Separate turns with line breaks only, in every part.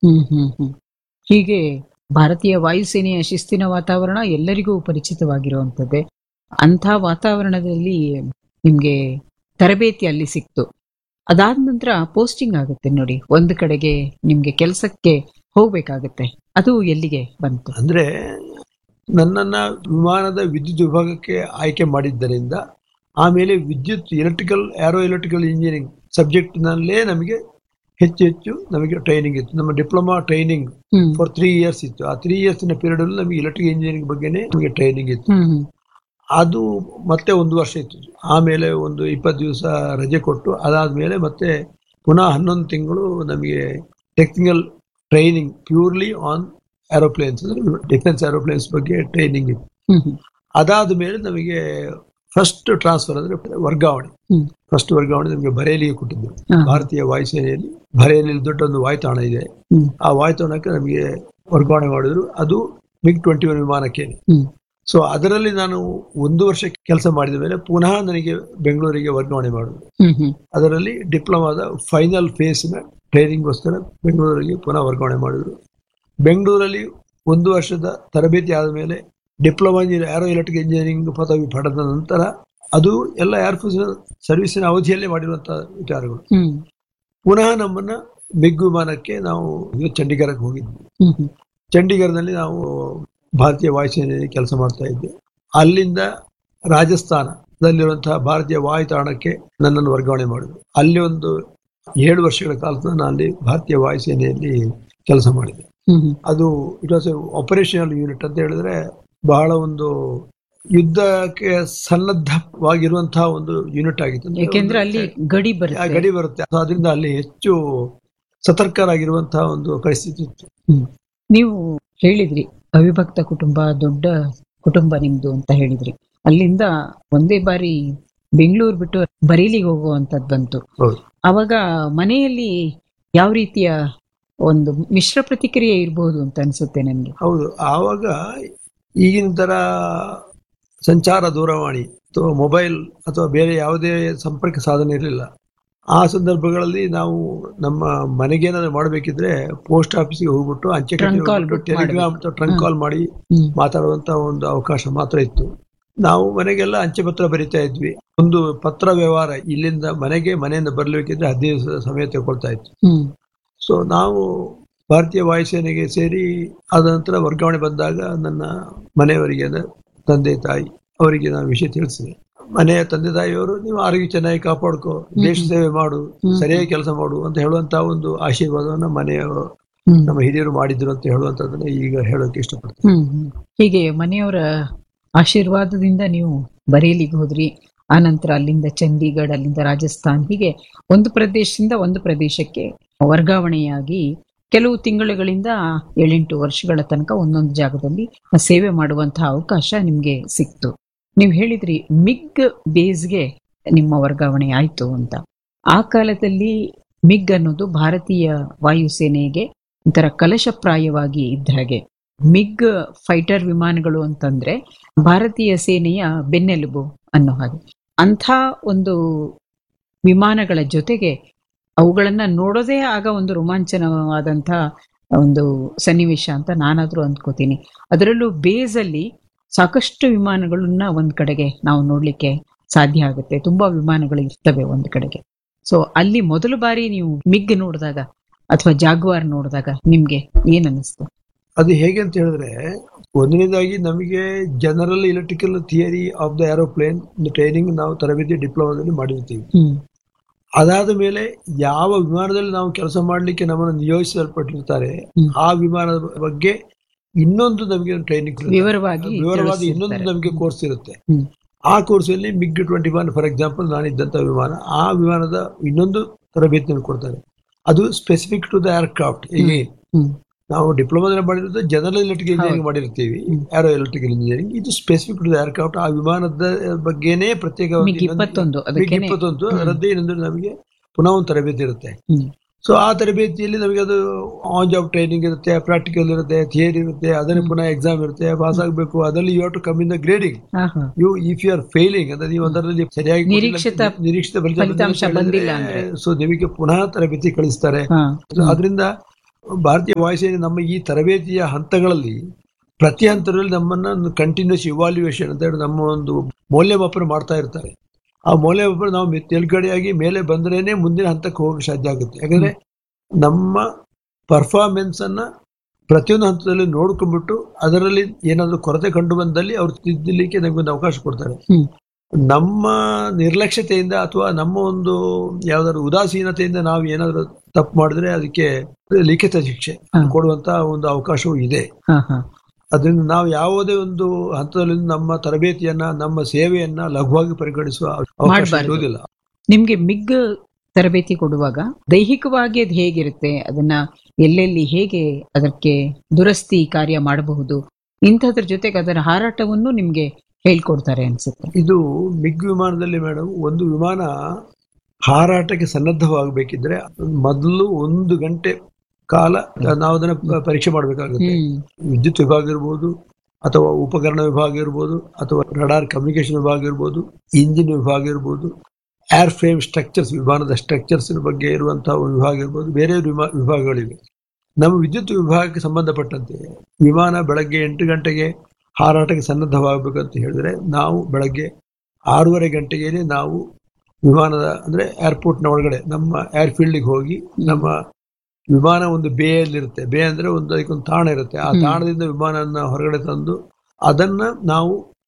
ಹ್ಮ್ ಹ್ಮ್ ಹ್ಮ್ ಹೀಗೆ ಭಾರತೀಯ ವಾಯುಸೇನೆಯ ಶಿಸ್ತಿನ ವಾತಾವರಣ ಎಲ್ಲರಿಗೂ ಪರಿಚಿತವಾಗಿರುವಂತದ್ದೇ ಅಂಥ ವಾತಾವರಣದಲ್ಲಿ ನಿಮ್ಗೆ ತರಬೇತಿ ಅಲ್ಲಿ ಸಿಕ್ತು ಅದಾದ ನಂತರ ಪೋಸ್ಟಿಂಗ್ ಆಗುತ್ತೆ ನೋಡಿ ಒಂದು ಕಡೆಗೆ ನಿಮ್ಗೆ ಕೆಲಸಕ್ಕೆ ಹೋಗ್ಬೇಕಾಗತ್ತೆ ಅದು ಎಲ್ಲಿಗೆ ಬಂತು
ಅಂದ್ರೆ ನನ್ನನ್ನ ವಿಮಾನದ ವಿದ್ಯುತ್ ವಿಭಾಗಕ್ಕೆ ಆಯ್ಕೆ ಮಾಡಿದ್ದರಿಂದ ಆಮೇಲೆ ವಿದ್ಯುತ್ electrical aero electrical engineering subject ನಲ್ಲೇ ನಮಗೆ ಹೆಚ್ಚು ಹೆಚ್ಚು ನಮಗೆ ಟ್ರೈನಿಂಗ್ ಇತ್ತು ನಮ್ಮ diploma training
hmm
for three years ಇತ್ತು ಆ ತ್ರೀ ಇಯರ್ಸ್ನ ಪೀರಿಯಡ್ ಅಲ್ಲಿ ನಮಗೆ ಎಲೆಕ್ಟ್ರಿಕಲ್ ಇಂಜಿನಿಯರಿಂಗ್ ಬಗ್ಗೆನೇ ನಮಗೆ ಟ್ರೈನಿಂಗ್ ಇತ್ತು
ಹ್ಮ್ ಹ್ಮ್
ಅದು ಮತ್ತೆ ಒಂದು ವರ್ಷ ಇತ್ತು ಆಮೇಲೆ ಒಂದು ಇಪ್ಪತ್ತು ದಿವಸ ರಜೆ ಕೊಟ್ಟು ಅದಾದ್ಮೇಲೆ ಮತ್ತೆ ಪುನಃ ಹನ್ನೊಂದು ತಿಂಗಳು ನಮಗೆ technical training purely on aeroplanes ಅಂದ್ರೆ ಡಿಫೆನ್ಸ್ ಏರೋಪ್ಲೇನ್ಸ್ ಬಗ್ಗೆ ಟ್ರೈನಿಂಗ್ ಇತ್ತು
ಹ್ಮ್ ಹ್ಮ್
ಅದಾದ ಮೇಲೆ ನಮಗೆ ಫಸ್ಟ್ ಟ್ರಾನ್ಸ್ಫರ್ ಅಂದ್ರೆ ವರ್ಗಾವಣೆ
ಹ್ಮ್
ಫಸ್ಟ್ ವರ್ಗಾವಣೆ ನಮಗೆ ಬರೇಲಿಗೆ ಕೊಟ್ಟಿದ್ದು
ಹಾ.
ಭಾರತೀಯ ವಾಯುಸೇನೆಯಲ್ಲಿ ಬರೇಲಿಯಲ್ಲಿ ದೊಡ್ಡ ಒಂದು ವಾಯುತಾಣ ಇದೆ
ಹ್ಮ್
ಆ ವಾಯುತಾಣಕ್ಕೆ ನಮಗೆ ವರ್ಗಾವಣೆ ಮಾಡಿದ್ರು ಅದು ಮಿಗ್ ಟ್ವೆಂಟಿ ಒನ್ ವಿಮಾನಕ್ಕೆ
ಹ್ಮ್
ಸೊ ಅದರಲ್ಲಿ ನಾನು ಒಂದು ವರ್ಷ ಕೆಲಸ ಮಾಡಿದ ಮೇಲೆ ಪುನಃ ನನಗೆ ಬೆಂಗಳೂರಿಗೆ ವರ್ಗಾವಣೆ ಮಾಡಿದ್ರು
ಹ್ಮ್ ಹ್ಮ್
ಅದರಲ್ಲಿ ಡಿಪ್ಲೊಮಾದ ಫೈನಲ್ ಫೇಸ್ನ ಟ್ರೈನಿಂಗ್ಗೋಸ್ಕರ ಬೆಂಗಳೂರಿಗೆ ಪುನಃ ವರ್ಗಾವಣೆ ಮಾಡಿದ್ರು ಬೆಂಗಳೂರಲ್ಲಿ ಒಂದು ವರ್ಷದ ತರಬೇತಿ ಆದ ಮೇಲೆ diploma engineer aero electric engineering ಪದವಿ ಪಡೆದ ನಂತರ ಅದು ಎಲ್ಲ ಏರ್ಫೋರ್ಸ್ ಸರ್ವಿಸಿನ ಅವಧಿಯಲ್ಲೇ ಮಾಡಿರುವಂತಹ ವಿಚಾರಗಳು
ಹ್ಮ್
ಪುನಃ ನಮ್ಮನ್ನ ಮಿಗ್ ವಿಮಾನಕ್ಕೆ ನಾವು ಇದು ಚಂಡೀಗಢಕ್ಕೆ ಹೋಗಿದ್ವಿ
ಹ್ಮ್ ಹ್ಮ್
ಚಂಡೀಗಢದಲ್ಲಿ ನಾವು ಭಾರತೀಯ ವಾಯುಸೇನೆಯಲ್ಲಿ ಕೆಲಸ ಮಾಡ್ತಾ ಇದ್ದೆ ಅಲ್ಲಿಂದ ರಾಜಸ್ಥಾನದಲ್ಲಿರುವಂತಹ ಭಾರತೀಯ ವಾಯುತಾಣಕ್ಕೆ ನನ್ನನ್ನು ವರ್ಗಾವಣೆ ಮಾಡಿದ್ರು ಅಲ್ಲಿ ಒಂದು ಏಳು ವರ್ಷಗಳ ಕಾಲ ನಾನು ಅಲ್ಲಿ ಭಾರತೀಯ ವಾಯುಸೇನೆಯಲ್ಲಿ ಕೆಲಸ ಮಾಡಿದೆ
ಹ್ಮ್ ಹ್ಮ್
ಅದು ಇಟ್ ವಾಸ್ ಆಪರೇಷನಲ್ ಯೂನಿಟ್ ಅಂತ ಹೇಳಿದ್ರೆ ಬಹಳ ಒಂದು ಯುದ್ಧಕ್ಕೆ ಸನ್ನದ್ಧವಾಗಿರುವಂತಹ ಒಂದು ಯೂನಿಟ್ ಆಗಿತ್ತು ಅಂದ್ರೆ
ಯಾಕೆಂದ್ರೆ ಅಲ್ಲಿ ಗಡಿ
ಆ
ಬರುತ್ತೆ
ಗಡಿ ಬರುತ್ತೆ So ಅದರಿಂದ ಅಲ್ಲಿ ಹೆಚ್ಚು ಸತರ್ಕರಾಗಿರುವಂತಹ ಒಂದು ಪರಿಸ್ಥಿತಿ ಇತ್ತು
ಹ್ಮ್. ನೀವು ಹೇಳಿದ್ರಿ ಅವಿಭಕ್ತ ಕುಟುಂಬ ದೊಡ್ಡ ಕುಟುಂಬ ನಿಮ್ದು ಅಂತ ಹೇಳಿದ್ರಿ ಅಲ್ಲಿಂದ ಒಂದೇ ಬಾರಿ ಬೆಂಗಳೂರು ಬಿಟ್ಟು ಬರೇಲಿಗೆ ಹೋಗುವಂತದ್ದು ಬಂತು
ಹೌದು
ಅವಾಗ ಮನೆಯಲ್ಲಿ ಯಾವ ರೀತಿಯ ಒಂದು ಮಿಶ್ರ ಪ್ರತಿಕ್ರಿಯೆ ಇರಬಹುದು ಅಂತ ಅನ್ಸುತ್ತೆ ನನ್ಗೆ
ಹೌದು ಆವಾಗ ಈಗಿನ ತರ ಸಂಚಾರ ದೂರವಾಣಿ ಅಥವಾ ಮೊಬೈಲ್ ಅಥವಾ ಬೇರೆ ಯಾವುದೇ ಸಂಪರ್ಕ ಸಾಧನ ಇರಲಿಲ್ಲ ಆ ಸಂದರ್ಭಗಳಲ್ಲಿ ನಾವು ನಮ್ಮ ಮನೆಗೇನಾದ್ರು ಮಾಡಬೇಕಿದ್ರೆ ಪೋಸ್ಟ್ ಆಫೀಸ್ಗೆ ಹೋಗ್ಬಿಟ್ಟು ಅಂಚೆ
Trunk call book
ಟೆಲಿಗ್ರಾಮ್
ಮಾಡ್ಬೇಕು.
ಟ್ರಂಕ್ ಕಾಲ್ ಮಾಡಿ
ಹ್ಮ್
ಮಾತಾಡುವಂತ ಒಂದು ಅವಕಾಶ ಮಾತ್ರ ಇತ್ತು ನಾವು ಮನೆಗೆಲ್ಲ ಅಂಚೆ ಪತ್ರ ಬರಿತಾ ಇದ್ವಿ ಒಂದು ಪತ್ರ ವ್ಯವಹಾರ ಇಲ್ಲಿಂದ ಮನೆಗೆ ಮನೆಯಿಂದ ಬರ್ಲಿಕ್ಕಿದ್ರೆ ಹದಿನೈದು ದಿವಸ ಸಮಯ ತಗೊಳ್ತಾ ಇತ್ತು
ಹ್ಮ್
ಸೊ ನಾವು ಭಾರತೀಯ ವಾಯುಸೇನೆಗೆ ಸೇರಿ ಆದ ನಂತರ ವರ್ಗಾವಣೆ ಬಂದಾಗ ನನ್ನ ಮನೆಯವರಿಗೆ ಅಂದ್ರೆ ತಂದೆ ತಾಯಿ ಅವರಿಗೆ ನಾನು ವಿಷಯ ತಿಳಿಸಿದೆ ಮನೆಯ ತಂದೆ ತಾಯಿಯವರು ನೀವು ಆರೋಗ್ಯ ಚೆನ್ನಾಗಿ ಕಾಪಾಡ್ಕೋ ದೇಶ ಸೇವೆ ಮಾಡು
ಹ್ಮ್.
ಸರಿಯಾಗಿ ಕೆಲಸ ಮಾಡು ಅಂತ ಹೇಳುವಂತಹ ಒಂದು ಆಶೀರ್ವಾದವನ್ನ ಮನೆಯವರು
ಹ್ಮ್
ನಮ್ಮ ಹಿರಿಯರು ಮಾಡಿದ್ರು ಅಂತ ಹೇಳುವಂತದನ್ನ ಈಗ ಹೇಳೋಕೆ ಇಷ್ಟಪಡ್ತೀನಿ
ಹ್ಮ್ ಹ್ಮ್. ಹೀಗೆ ಮನೆಯವರ ಆಶೀರ್ವಾದದಿಂದ ನೀವು ಬರೇಲಿಗೆ ಹೋದ್ರಿ ಆನಂತರ ಅಲ್ಲಿಂದ ಚಂಡೀಗಢ ಅಲ್ಲಿಂದ ರಾಜಸ್ಥಾನ್ ಹೀಗೆ ಒಂದು ಪ್ರದೇಶದಿಂದ ಒಂದು ಪ್ರದೇಶಕ್ಕೆ ವರ್ಗಾವಣೆಯಾಗಿ ಕೆಲವು ತಿಂಗಳುಗಳಿಂದ ಏಳೆಂಟು ವರ್ಷಗಳ ತನಕ ಒಂದೊಂದು ಜಾಗದಲ್ಲಿ ಸೇವೆ ಮಾಡುವಂತಹ ಅವಕಾಶ ನಿಮ್ಗೆ ಸಿಕ್ತು ನೀವು ಹೇಳಿದ್ರಿ ಮಿಗ್ ಬೇಸ್ಗೆ ನಿಮ್ಮ ವರ್ಗಾವಣೆ ಆಯ್ತು ಅಂತ ಆ ಕಾಲದಲ್ಲಿ ಮಿಗ್ ಅನ್ನೋದು ಭಾರತೀಯ ವಾಯುಸೇನೆಗೆ ಒಂಥರ ಕಲಶಪ್ರಾಯವಾಗಿ ಇದ್ದ ಹಾಗೆ ಮಿಗ್ ಫೈಟರ್ ವಿಮಾನಗಳು ಅಂತಂದ್ರೆ ಭಾರತೀಯ ಸೇನೆಯ ಬೆನ್ನೆಲುಬು ಅನ್ನೋ ಹಾಗೆ ಅಂಥ ಒಂದು ವಿಮಾನಗಳ ಜೊತೆಗೆ ಅವುಗಳನ್ನ ನೋಡೋದೇ ಆಗ ಒಂದು ರೋಮಾಂಚನವಾದಂಥ ಒಂದು ಸನ್ನಿವೇಶ ಅಂತ ನಾನಾದ್ರೂ ಅಂದ್ಕೋತೀನಿ ಅದರಲ್ಲೂ ಬೇಸಲ್ಲಿ ಸಾಕಷ್ಟು ವಿಮಾನಗಳನ್ನ ಒಂದ್ ಕಡೆಗೆ ನಾವು ನೋಡ್ಲಿಕ್ಕೆ ಸಾಧ್ಯ ಆಗುತ್ತೆ ತುಂಬಾ ವಿಮಾನಗಳು ಇರ್ತವೆ ಒಂದ್ ಕಡೆಗೆ ಸೊ ಅಲ್ಲಿ ಮೊದಲ ಬಾರಿ ನೀವು ಮಿಗ್ ನೋಡಿದಾಗ ಅಥವಾ ಜಾಗ್ವಾರ್ ನೋಡಿದಾಗ ನಿಮ್ಗೆ ಏನ್ ಅನ್ನಿಸ್ತು
ಅದು ಹೇಗೆ ಅಂತ ಹೇಳಿದ್ರೆ ಒಂದನೇದಾಗಿ ನಮಗೆ general electrical theory of the aeroplane training ನಾವು ತರಬೇತಿ ಡಿಪ್ಲೊಮಾದಲ್ಲಿ ಮಾಡಿರ್ತೀವಿ
ಹ್ಮ್
ಅದಾದ ಮೇಲೆ ಯಾವ ವಿಮಾನದಲ್ಲಿ ನಾವು ಕೆಲಸ ಮಾಡಲಿಕ್ಕೆ ನಮ್ಮನ್ನು ನಿಯೋಜಿಸಲ್ಪಟ್ಟಿರ್ತಾರೆ
ಹ್ಮ್.
ಆ ವಿಮಾನದ ಬಗ್ಗೆ ಇನ್ನೊಂದು ನಮಗೆ ಟ್ರೈನಿಂಗ್
ವಿವರವಾಗಿ
ವಿವರವಾದ ಇನ್ನೊಂದು
ತಿಳಿಸಿರ್ತಾರೆ.
ನಮಗೆ ಕೋರ್ಸ್ ಇರುತ್ತೆ
ಹ್ಮ್.
ಆ ಕೋರ್ಸಲ್ಲಿ MiG twenty one for example ನಾನಿದ್ದಂಥ ವಿಮಾನ ಆ ವಿಮಾನದ ಇನ್ನೊಂದು ತರಬೇತಿಯನ್ನು ಕೊಡ್ತಾರೆ ಅದು ಸ್ಪೆಸಿಫಿಕ್ ಟು ದ ಏರ್ಕ್ರಾಫ್ಟ್ ಈಗ
ಹ್ಮ್
ನಾವು ಡಿಪ್ಲೊಮಾದಲ್ಲಿ ಮಾಡಿರೋದು ಜನರಲ್ ಎಲೆಕ್ಟ್ರಿಕಲ್ ಇಂಜಿನಿಯರಿಂಗ್ ಮಾಡಿರ್ತೀವಿ ಏರೋ ಎಲೆಕ್ಟ್ರಿಕಲ್ ಇಂಜಿನಿಯರಿಂಗ್ ಇದು ಸ್ಪೆಸಿಫಿಕ್ ಟು ದ ಏರ್ಕ್ರಾಫ್ಟ್ ಆ ವಿಮಾನದ ಬಗ್ಗೆನೇ ಪ್ರತ್ಯೇಕವಾಗಿ
ಮಿಗ್ ಇಪ್ಪತ್ತೊಂದು
ಮಿಗ್
ಅದಕ್ಕೇನೆ
ಇಪ್ಪತ್ತೊಂದು ಅದರದ್ದೇ ಏನಂದ್ರೆ ನಮಗೆ ಪುನಃ ಒಂದು ತರಬೇತಿ ಇರುತ್ತೆ
ಹ್ಮ್
ಸೊ ಆ ತರಬೇತಿಯಲ್ಲಿ ನಮಗೆ ಅದು ಆನ್ ಜಾಬ್ ಟ್ರೈನಿಂಗ್ ಇರುತ್ತೆ ಪ್ರಾಕ್ಟಿಕಲ್ ಇರುತ್ತೆ ಥಿಯರಿ ಇರುತ್ತೆ ಅದನ್ನು ಪುನಃ ಎಕ್ಸಾಮ್ ಇರುತ್ತೆ ಪಾಸ್ ಆಗಬೇಕು ಅದರಲ್ಲಿ you to come in the grading
ಹಾ ಹಾ
you if you are failing ಅಂದ್ರೆ ನೀವು ಅದರಲ್ಲಿ ಸರಿಯಾಗಿ
ನಿರೀಕ್ಷಿತ
ಕೊಟ್ಟಿಲ್ಲ- ನಿರೀಕ್ಷಿತ
ಫಲಿತಾಂಶ ಬಂದಿಲ್ಲ ಅಂದ್ರೆ.
ಸೊ ನಿಮಗೆ ಪುನಃ ತರಬೇತಿ ಕಳಿಸ್ತಾರೆ
ಹಾ
So ಅದರಿಂದ ಭಾರತೀಯ ವಾಯುಸೇನೆ ನಮ್ಮ ಈ ತರಬೇತಿಯ ಹಂತಗಳಲ್ಲಿ ಪ್ರತಿ ಹಂತದಲ್ಲಿ ನಮ್ಮನ್ನ ಕಂಟಿನ್ಯೂಸ್ ಇವಾಲ್ಯೂಯೇಷನ್ ಅಂತ ಹೇಳಿ ನಮ್ಮ ಒಂದು ಮೌಲ್ಯಮಾಪನ ಮಾಡ್ತಾ ಇರ್ತಾರೆ ಆ ಮೌಲ್ಯಮಾಪನ ನಾವು ಮೆ- ತೇರ್ಗಡೆಯಾಗಿ ಮೇಲೆ ಬಂದ್ರೇನೆ ಮುಂದಿನ ಹಂತಕ್ಕೆ ಹೋಗಕ್ಕೆ ಸಾಧ್ಯ ಆಗುತ್ತೆ ಯಾಕಂದ್ರೆ ನಮ್ಮ ಪರ್ಫಾರ್ಮೆನ್ಸ್ ಅನ್ನ ಪ್ರತಿಯೊಂದು ಹಂತದಲ್ಲಿ ನೋಡ್ಕೊಂಡ್ಬಿಟ್ಟು ಅದರಲ್ಲಿ ಏನಾದರೂ ಕೊರತೆ ಕಂಡು ಬಂದಲ್ಲಿ ಅವ್ರು ತಿದ್ದಲಿಕ್ಕೆ ನಮಗೊಂದು ಅವಕಾಶ ಕೊಡ್ತಾರೆ
ಹ್ಮ್.
ನಮ್ಮ ನಿರ್ಲಕ್ಷ್ಯತೆಯಿಂದ ಅಥವಾ ನಮ್ಮ ಒಂದು ಯಾವ್ದಾದ್ರು ಉದಾಸೀನತೆಯಿಂದ ನಾವು ಏನಾದರೂ ತಪ್ಪು ಮಾಡಿದ್ರೆ ಅದಕ್ಕೆ ಲಿಖಿತ ಶಿಕ್ಷೆ
ಹಾ.
ಕೊಡುವಂತ ಒಂದು ಅವಕಾಶವೂ ಇದೆ
ಹಾ ಹಾ
ಅದರಿಂದ ನಾವು ಯಾವುದೇ ಒಂದು ಹಂತದಲ್ಲಿ ನಮ್ಮ ತರಬೇತಿಯನ್ನ ನಮ್ಮ ಸೇವೆಯನ್ನ ಲಘುವಾಗಿ ಪರಿಗಣಿಸುವ ಅವಕಾಶ
ಮಾಡ್ಬಾರ್ದು.
ಇರುವುದಿಲ್ಲ
ನಿಮ್ಗೆ ಮಿಗ್ ತರಬೇತಿ ಕೊಡುವಾಗ ದೈಹಿಕವಾಗಿ ಅದು ಹೇಗಿರುತ್ತೆ ಅದನ್ನ ಎಲ್ಲೆಲ್ಲಿ ಹೇಗೆ ಅದಕ್ಕೆ ದುರಸ್ತಿ ಕಾರ್ಯ ಮಾಡಬಹುದು ಇಂಥದ್ರ ಜೊತೆಗೆ ಅದರ ಹಾರಾಟವನ್ನು ನಿಮ್ಗೆ ಹೇಳ್ಕೊಡ್ತಾರೆ ಅನ್ಸುತ್ತೆ
ಇದು ಮಿಗ್ ವಿಮಾನದಲ್ಲಿ ಮೇಡಮ್ ಒಂದು ವಿಮಾನ ಹಾರಾಟಕ್ಕೆ ಸನ್ನದ್ಧವಾಗಬೇಕಿದ್ರೆ ಮೊದಲು ಒಂದು ಗಂಟೆ ಕಾಲ ನಾವು ಅದನ್ನ ಪ- ಪರೀಕ್ಷೆ ಮಾಡಬೇಕಾಗುತ್ತೆ
ಹ್ಮ್
ವಿದ್ಯುತ್ ವಿಭಾಗ ಇರ್ಬೋದು ಅಥವಾ ಉಪಕರಣ ವಿಭಾಗ ಇರ್ಬೋದು ಅಥವಾ ರಡಾರ್ ಕಮ್ಯುನಿಕೇಶನ್ ವಿಭಾಗ ಇರ್ಬೋದು ಇಂಜಿನ್ ವಿಭಾಗ ಇರ್ಬೋದು ಏರ್ ಫ್ರೇಮ್ ಸ್ಟ್ರಕ್ಚರ್ಸ್ ವಿಮಾನದ ಸ್ಟ್ರಕ್ಚರ್ಸ್ ಬಗ್ಗೆ ಇರುವಂತಹ ಒಂದು ವಿಭಾಗ ಇರ್ಬೋದು ಬೇರೆ ವಿಮಾ ವಿಭಾಗಗಳಿವೆ ನಮ್ಮ ವಿದ್ಯುತ್ ವಿಭಾಗಕ್ಕೆ ಸಂಬಂಧಪಟ್ಟಂತೆ ವಿಮಾನ ಬೆಳಗ್ಗೆ ಎಂಟು ಗಂಟೆಗೆ ಹಾರಾಟಕ್ಕೆ ಸನ್ನದ್ಧವಾಗಬೇಕಂತ ಹೇಳಿದ್ರೆ ನಾವು ಬೆಳಗ್ಗೆ ಆರೂವರೆ ಗಂಟೆಗೆ ನಾವು ವಿಮಾನದ ಅಂದ್ರೆ ಏರ್ಪೋರ್ಟ್ನ ಒಳಗಡೆ ನಮ್ಮ ಏರ್ಫೀಲ್ಡ್ಗೆ ಹೋಗಿ ನಮ್ಮ ವಿಮಾನ ಒಂದು ಬೇಯಲ್ಲಿರುತ್ತೆ ಬೇ ಅಂದ್ರೆ ಒಂದು ಅದಕ್ಕೊಂದು ತಾಣ ಇರುತ್ತೆ ಆ
ಹ್ಮ್.
ತಾಣದಿಂದ ವಿಮಾನನ ಹೊರಗಡೆ ತಂದು ಅದನ್ನ ನಾವು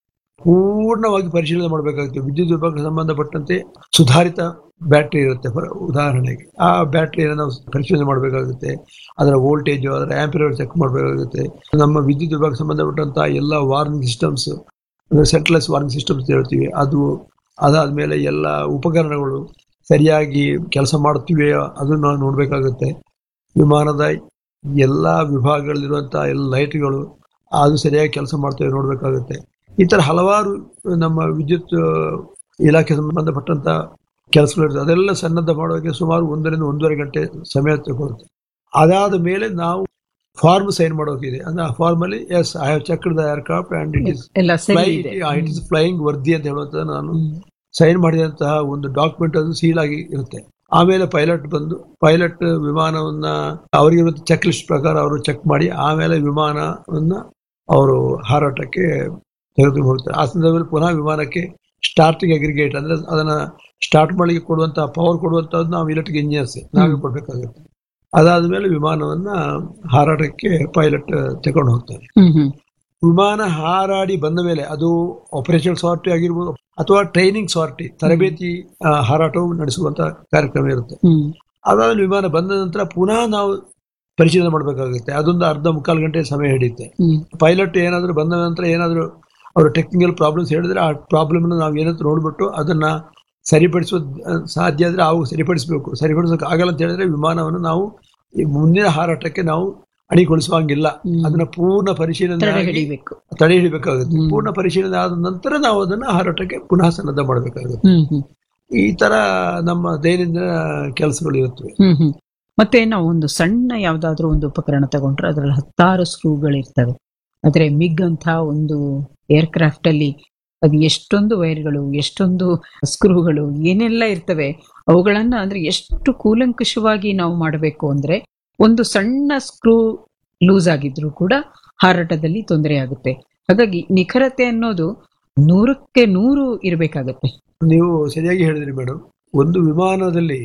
ಪೂರ್ಣವಾಗಿ ಪರಿಶೀಲನೆ ಮಾಡಬೇಕಾಗುತ್ತೆ ವಿದ್ಯುತ್ ವಿಭಾಗಕ್ಕೆ ಸಂಬಂಧಪಟ್ಟಂತೆ ಸುಧಾರಿತ ಬ್ಯಾಟ್ರಿ ಇರುತ್ತೆ ಫರ್ ಉದಾಹರಣೆಗೆ ಆ ಬ್ಯಾಟ್ರಿಯನ್ನು ನಾವು ಪರಿಶೀಲನೆ ಮಾಡಬೇಕಾಗುತ್ತೆ ಅದರ ವೋಲ್ಟೇಜ್ ಅದರ ಆಂಪಿಯರ್ ಚೆಕ್ ಮಾಡಬೇಕಾಗುತ್ತೆ ನಮ್ಮ ವಿದ್ಯುತ್ ವಿಭಾಗಕ್ಕೆ ಸಂಬಂಧಪಟ್ಟಂತಹ ಎಲ್ಲ warning systems centralise warning systems ಹೇಳ್ತೀವಿ ಅದು ಅದಾದ್ಮೇಲೆ ಎಲ್ಲ ಉಪಕರಣಗಳು ಸರಿಯಾಗಿ ಕೆಲಸ ಮಾಡುತ್ತಿವೆಯೋ ಅದನ್ನು ನಾವು ನೋಡಬೇಕಾಗುತ್ತೆ ವಿಮಾನದ ಎಲ್ಲ ವಿಭಾಗಗಳಲ್ಲಿರುವಂತಹ ಎಲ್ಲ ಲೈಟ್ಗಳು ಅದು ಸರಿಯಾಗಿ ಕೆಲಸ ಮಾಡ್ತೇವೆ ನೋಡಬೇಕಾಗುತ್ತೆ ಈ ತರ ಹಲವಾರು ನಮ್ಮ ವಿದ್ಯುತ್ ಆ, ಇಲಾಖೆ ಸಂಬಂಧಪಟ್ಟಂತ ಕೆಲಸಗಳಿರ್ತದೆ ಅದೆಲ್ಲ ಸನ್ನದ್ಧ ಮಾಡೋಕೆ ಸುಮಾರು ಒಂದರಿಂದ ಒಂದೂವರೆ ಗಂಟೆ ಸಮಯ ತಗೊಳುತ್ತೆ ಅದಾದ ಮೇಲೆ ನಾವು ಫಾರ್ಮ್ ಸೈನ್ ಮಾಡೋಕಿದೆ ಅಂದ್ರೆ ಆ ಫಾರ್ಮ್ ಅಲ್ಲಿ as I have checked the aircraft and it is
ಎಲ್ಲ ಸರಿ ಇದೆ
ಇಟ್ ಇಸ್ ಫ್ಲೈಯಿಂಗ್ ವರ್ದಿ ಅಂತ ಹೇಳುವಂತ ನಾನು
ಹ್ಮ್.
ಸೈನ್ ಮಾಡಿದಂತಹ ಒಂದು ಡಾಕ್ಯುಮೆಂಟ್ ಅದು ಸೀಲ್ ಆಗಿ ಇರುತ್ತೆ ಆಮೇಲೆ ಪೈಲಟ್ ಬಂದು ಪೈಲಟ್ ವಿಮಾನವನ್ನ ಅವರಿಗೆ ಚೆಕ್ ಲಿಸ್ಟ್ ಪ್ರಕಾರ ಅವರು ಚೆಕ್ ಮಾಡಿ ಆಮೇಲೆ ವಿಮಾನವನ್ನ ಅವರು ಹಾರಾಟಕ್ಕೆ ತೆಗೆದುಕೊಂಡು ಹೋಗ್ತಾರೆ ಆ ಸಂದರ್ಭದಲ್ಲಿ ಪುನಃ ವಿಮಾನಕ್ಕೆ ಸ್ಟಾರ್ಟಿಂಗ್ ಅಗ್ರಿಗೇಟ್ ಅಂದ್ರೆ ಅದನ್ನ ಸ್ಟಾರ್ಟ್ ಮಾಡಲಿಕ್ಕೆ ಕೊಡುವಂತಹ ಪವರ್ ಕೊಡುವಂತದ್ದು ನಾವು ಇಲೆಕ್ಟ್ರಿಕ್ ಇಂಜಿನಿಯರ್ಸ್ ನಾವೇ ಕೊಡ್ಬೇಕಾಗುತ್ತೆ ಅದಾದ್ಮೇಲೆ ವಿಮಾನವನ್ನ ಹಾರಾಟಕ್ಕೆ ಪೈಲಟ್ ತಗೊಂಡು ಹೋಗ್ತಾರೆ
ಹ್ಮ್ ಹ್ಮ್
ವಿಮಾನ ಹಾರಾಡಿ ಬಂದ ಮೇಲೆ ಅದು ಆಪರೇಷನ್ ಸಾರ್ಟಿ ಆಗಿರ್ಬೋದು ಅಥವಾ ಟ್ರೈನಿಂಗ್ ಸಾರ್ಟಿ ತರಬೇತಿ ಆ, ಹಾರಾಟವು ನಡೆಸುವಂತ ಕಾರ್ಯಕ್ರಮ ಇರುತ್ತೆ
ಹ್ಮ್
ಅದಾದ್ಮೇಲೆ ವಿಮಾನ ಬಂದ ನಂತರ ಪುನಃ ನಾವು ಪರಿಶೀಲನೆ ಮಾಡಬೇಕಾಗುತ್ತೆ ಅದೊಂದು ಅರ್ಧ ಮುಕ್ಕಾಲು ಗಂಟೆ ಸಮಯ ಹಿಡಿಯುತ್ತೆ
ಹ್ಮ್
ಪೈಲಟ್ ಏನಾದರೂ ಬಂದ ನಂತರ ಏನಾದರೂ ಅವರು ಟೆಕ್ನಿಕಲ್ ಪ್ರಾಬ್ಲಮ್ಸ್ ಹೇಳಿದ್ರೆ ಆ ಪ್ರಾಬ್ಲಮ್ ನಾವು ಏನಂತ ನೋಡ್ಬಿಟ್ಟು ಅದನ್ನ ಸರಿಪಡಿಸುವ ಸಾಧ್ಯ ಆದ್ರೆ ಅವು ಸರಿಪಡಿಸಬೇಕು ಸರಿಪಡಿಸೋಕೆ ಆಗಲ್ಲ ಅಂತ ಹೇಳಿದ್ರೆ ವಿಮಾನವನ್ನು ನಾವು ಈ ಮುಂದಿನ ಹಾರಾಟಕ್ಕೆ ನಾವು ಅಣಿಗೊಳಿಸುವಂಗಿಲ್ಲ
ಹ್ಮ್.
ಅದನ್ನ ಪೂರ್ಣ ಪರಿಶೀಲನೆ
ತಡೆ
ಆಗಿ
ಹಿಡಿಬೇಕು
ತಡೆ ಹಿಡಿಬೇಕಾಗುತ್ತೆ
ಹ್ಮ್.
ಪೂರ್ಣ ಪರಿಶೀಲನೆ ಆದ ನಂತರ ನಾವು ಅದನ್ನ ಹಾರಾಟಕ್ಕೆ ಪುನಃ ಸನ್ನದ್ಧ ಮಾಡಬೇಕಾಗುತ್ತೆ
ಹ್ಮ್ ಹ್ಮ್
ಈ ತರ ನಮ್ಮ ದೈನಂದಿನ ಕೆಲಸಗಳು ಇರುತ್ತವೆ
ಹ್ಮ್ ಹ್ಮ್ ಮತ್ತೆ ನಾವು ಒಂದು ಸಣ್ಣ ಯಾವ್ದಾದ್ರು ಒಂದು ಉಪಕರಣ ತಗೊಂಡ್ರೆ ಅದರಲ್ಲಿ ಹತ್ತಾರು ಸ್ಕ್ರೂಗಳಿರ್ತವೆ ಆದ್ರೆ ಮಿಗ್ ಅಂತ ಒಂದು ಏರ್ಕ್ರಾಫ್ಟ್ ಅಲ್ಲಿ ಅದು ಎಷ್ಟೊಂದು ವೈರ್ಗಳು ಎಷ್ಟೊಂದು ಸ್ಕ್ರೂಗಳು ಏನೆಲ್ಲ ಇರ್ತವೆ ಅವುಗಳನ್ನ ಅಂದ್ರೆ ಎಷ್ಟು ಕೂಲಂಕಷವಾಗಿ ನಾವು ಮಾಡಬೇಕು ಅಂದ್ರೆ ಒಂದು ಸಣ್ಣ ಸ್ಕ್ರೂ ಲೂಸ್ ಆಗಿದ್ರು ಕೂಡ ಹಾರಾಟದಲ್ಲಿ ತೊಂದರೆ ಆಗುತ್ತೆ ಹಾಗಾಗಿ ನಿಖರತೆ ಅನ್ನೋದು ನೂರಕ್ಕೆ ನೂರು ಇರಬೇಕಾಗತ್ತೆ
ನೀವು ಸರಿಯಾಗಿ ಹೇಳಿದ್ರಿ ಮೇಡಮ್ ಒಂದು ವಿಮಾನದಲ್ಲಿ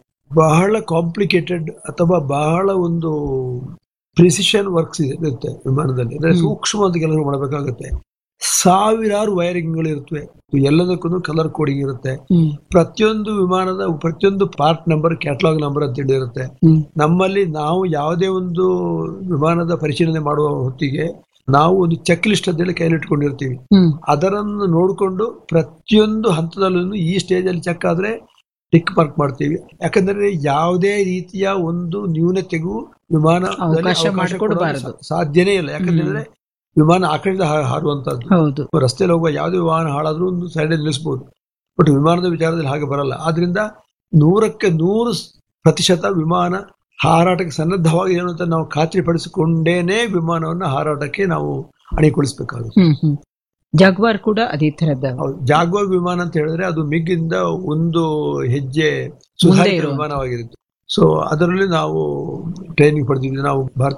ಬಹಳ ಕಾಂಪ್ಲಿಕೇಟೆಡ್ ಅಥವಾ ಬಹಳ ಒಂದು ಪ್ರಿಸಿಷನ್ ವರ್ಕ್ಸ್ ಇದೆ ಇರುತ್ತೆ ವಿಮಾನದಲ್ಲಿ ಅಂದ್ರೆ
ಹ್ಮ್.
ಸೂಕ್ಷ್ಮವಾದ ಕೆಲಸ ಮಾಡಬೇಕಾಗುತ್ತೆ ಸಾವಿರಾರು ವೈರಿಂಗ್ಗಳು ಇರುತ್ತವೆ ಎಲ್ಲದಕ್ಕೂ ಕಲರ್ ಕೋಡಿಂಗ್ ಇರುತ್ತೆ
ಹ್ಮ್
ಪ್ರತಿಯೊಂದು ವಿಮಾನದ ಪ್ರತಿಯೊಂದು ಪಾರ್ಟ್ ನಂಬರ್ ಕ್ಯಾಟಲಾಗ್ ನಂಬರ್ ಅಂತ ಹೇಳಿ ಇರುತ್ತೆ
ಹ್ಮ್
ನಮ್ಮಲ್ಲಿ ನಾವು ಯಾವುದೇ ಒಂದು ವಿಮಾನದ ಪರಿಶೀಲನೆ ಮಾಡುವ ಹೊತ್ತಿಗೆ ನಾವು ಒಂದು ಚೆಕ್ ಲಿಸ್ಟ್ ಅಂತೇಳಿ ಕೈಲಿಟ್ಕೊಂಡಿರ್ತೀವಿ
ಹ್ಮ್
ಅದರನ್ನು ನೋಡಿಕೊಂಡು ಪ್ರತಿಯೊಂದು ಹಂತದಲ್ಲೂ ಈ ಸ್ಟೇಜ್ ಅಲ್ಲಿ ಚೆಕ್ ಆದ್ರೆ ಟಿಕ್ ಮಾರ್ಕ್ ಮಾಡ್ತೀವಿ ಯಾಕಂದ್ರೆ ಯಾವುದೇ ರೀತಿಯ ಒಂದು ನ್ಯೂನತೆಗೂ ವಿಮಾನ
ಅವಕಾಶ ಮಾಡಿಕೊಡ್ಬಾರದು.
ಸಾಧ್ಯನೇ ಇಲ್ಲ ಯಾಕಂದ್ರೆ ವಿಮಾನ ಆ ಕಡೆಯಿಂದ ಹಾ- ಹಾರುವಂತದ್ದು
ಹೌದು
ರಸ್ತೆಯಲ್ಲಿ ಹೋಗುವ ಯಾವುದೇ ವಾಹನ ಹಾಳಾದ್ರೂ ಒಂದು ಸೈಡ್ ನಿಲ್ಲಿಸಬಹುದು ಬಟ್ ವಿಮಾನದ ವಿಚಾರದಲ್ಲಿ ಹಾಗೆ ಬರಲ್ಲ ಆದ್ರಿಂದ ನೂರಕ್ಕೆ ನೂರು ಸ್- ಪ್ರತಿಶತ ವಿಮಾನ ಹಾರಾಟಕ್ಕೆ ಸನ್ನದ್ಧವಾಗಿ ಏನು ಅಂತ ನಾವು ಖಾತ್ರಿಪಡಿಸಿಕೊಂಡೇನೆ ವಿಮಾನವನ್ನು ಹಾರಾಟಕ್ಕೆ ನಾವು ಅಣಿಗೊಳಿಸಬೇಕಾಗುತ್ತೆ
ಹ್ಮ್ ಹ್ಮ್ ಜಾಗ್ವಾರ್ ಕೂಡ ಅದೇ ತರದ
ಹೌದು ಜಾಗ್ವಾರ್ ವಿಮಾನ ಅಂತ ಹೇಳಿದ್ರೆ ಅದು ಮಿಗ್ ಇಂದ ಒಂದು ಹೆಜ್ಜೆ ಸುಧಾರಿತ
ಇರುವಂತ.
ವಿಮಾನವಾಗಿರುತ್ತೆ ಸೊ ಅದರಲ್ಲಿ ನಾವು ಟ್ರೈನಿಂಗ್ ಪಡೆದಿದ್ವಿ ನಾವು ಭಾರತ